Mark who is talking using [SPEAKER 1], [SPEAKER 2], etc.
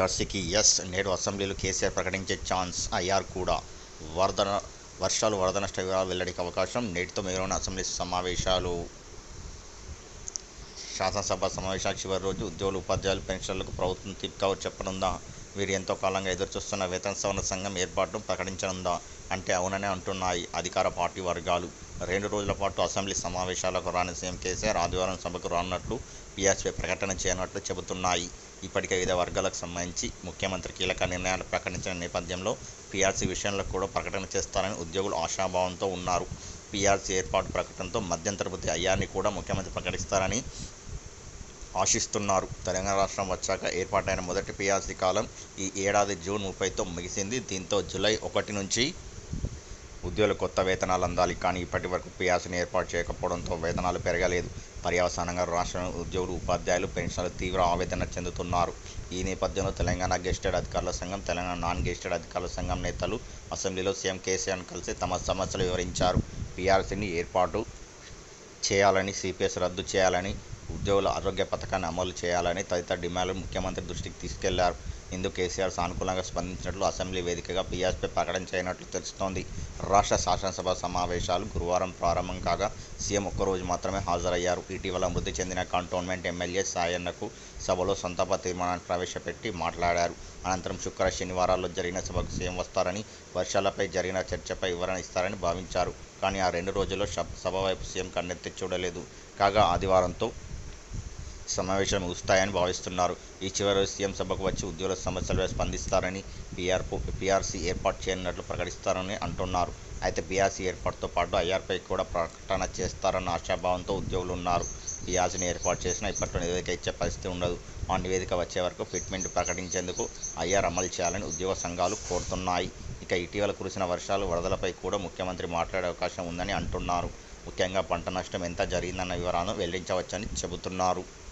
[SPEAKER 1] పీఆర్సీకి yes నేడు అసెంబ్లీలో కేసీఆర్ ప్రకటించే ఛాన్స్ ఐఆర్ కూడా వరద వర్షాలు వరద నష్ట వివరాలు వెల్లడికి అవకాశం నేటితో మిగిలిన అసెంబ్లీ సమావేశాలు శాసనసభ సమావేశాల చివరి రోజు ఉద్యోగులు ఉపాధ్యాయులు పెన్షన్లకు ప్రభుత్వం తీర్పు చెప్పనుందా వీరు ఎంతో కాలంగా ఎదురుచూస్తున్న వేతన సవరణ సంఘం ఏర్పాటును ప్రకటించనుందా అంటే అవుననే అంటున్నాయి అధికార పార్టీ వర్గాలు రెండు రోజుల పాటు అసెంబ్లీ సమావేశాలకు రాని సీఎం కేసీఆర్ ఆదివారం సభకు రానున్నట్లు పీఆర్సీ ప్రకటన చేయనున్నట్లు చెబుతున్నాయి ఇప్పటికే వివిధ వర్గాలకు సంబంధించి ముఖ్యమంత్రి కీలక నిర్ణయాలు ప్రకటించిన నేపథ్యంలో పీఆర్సీ విషయంలో కూడా ప్రకటన చేస్తారని ఉద్యోగులు ఆశాభావంతో ఉన్నారు పీఆర్సీ ఏర్పాటు ప్రకటనతో మధ్యంతరపతి అయ్యాన్ని కూడా ముఖ్యమంత్రి ప్రకటిస్తారని ఆశిస్తున్నారు తెలంగాణ రాష్ట్రం వచ్చాక ఏర్పాటైన మొదటి పీఆర్సీ కాలం ఈ ఏడాది జూన్ ముప్పైతో ముగిసింది దీంతో జూలై ఒకటి నుంచి ఉద్యోగులు కొత్త వేతనాలు అందాలి కానీ ఇప్పటి వరకు పీఆర్సీని ఏర్పాటు చేయకపోవడంతో వేతనాలు పెరగలేదు పర్యవసానంగా రాష్ట్ర ఉద్యోగులు ఉపాధ్యాయులు పెన్షన్లు తీవ్ర ఆవేదన చెందుతున్నారు ఈ నేపథ్యంలో తెలంగాణ గెస్టెడ్ అధికారుల సంఘం తెలంగాణ నాన్ గెస్టెడ్ అధికారుల సంఘం నేతలు అసెంబ్లీలో సీఎం కేసీఆర్ను కలిసి తమ సమస్యలు వివరించారు పీఆర్సీని ఏర్పాటు చేయాలని సిపిఎస్ రద్దు చేయాలని ఉద్యోగుల ఆరోగ్య పథకాన్ని అమలు చేయాలని తదితర డిమాండ్లు ముఖ్యమంత్రి దృష్టికి తీసుకెళ్లారు ఇందుకు కేసీఆర్ సానుకూలంగా స్పందించినట్లు అసెంబ్లీ వేదికగా పీఆర్పై ప్రకటన చేయనట్లు తెలుస్తోంది రాష్ట్ర శాసనసభ సమావేశాలు గురువారం ప్రారంభం కాగా సీఎం ఒక్కరోజు మాత్రమే హాజరయ్యారు ఇటీవల మృతి చెందిన కంటోన్మెంట్ ఎమ్మెల్యే సాయన్నకు సభలో సంతాప తీర్మానాన్ని ప్రవేశపెట్టి మాట్లాడారు అనంతరం శుక్ర శనివారాల్లో జరిగిన సభకు సీఎం వస్తారని వర్షాలపై జరిగిన చర్చపై వివరణ ఇస్తారని భావించారు కానీ ఆ రెండు రోజుల్లో సభ వైపు సీఎం కన్నెత్తి చూడలేదు కాగా ఆదివారంతో సమావేశాలు ముగుస్తాయని భావిస్తున్నారు ఈ చివరి సీఎం సభకు వచ్చి ఉద్యోగుల సమస్యలపై స్పందిస్తారని పీఆర్ పీఆర్సీ ఏర్పాటు చేయనున్నట్లు ప్రకటిస్తారని అంటున్నారు అయితే పీఆర్సీ ఏర్పాటుతో పాటు ఐఆర్పై కూడా ప్రకటన చేస్తారన్న ఆశాభావంతో ఉద్యోగులు ఉన్నారు పీఆర్సీని ఏర్పాటు చేసినా ఇప్పట్లో నివేదిక ఇచ్చే పరిస్థితి ఉండదు ఆ నివేదిక వచ్చే వరకు ఫిట్మెంట్ ప్రకటించేందుకు ఐఆర్ అమలు చేయాలని ఉద్యోగ సంఘాలు కోరుతున్నాయి ఇక ఇటీవల కురిసిన వర్షాలు వరదలపై కూడా ముఖ్యమంత్రి మాట్లాడే అవకాశం ఉందని అంటున్నారు ముఖ్యంగా పంట నష్టం ఎంత జరిగిందన్న వివరాలను వెల్లడించవచ్చని చెబుతున్నారు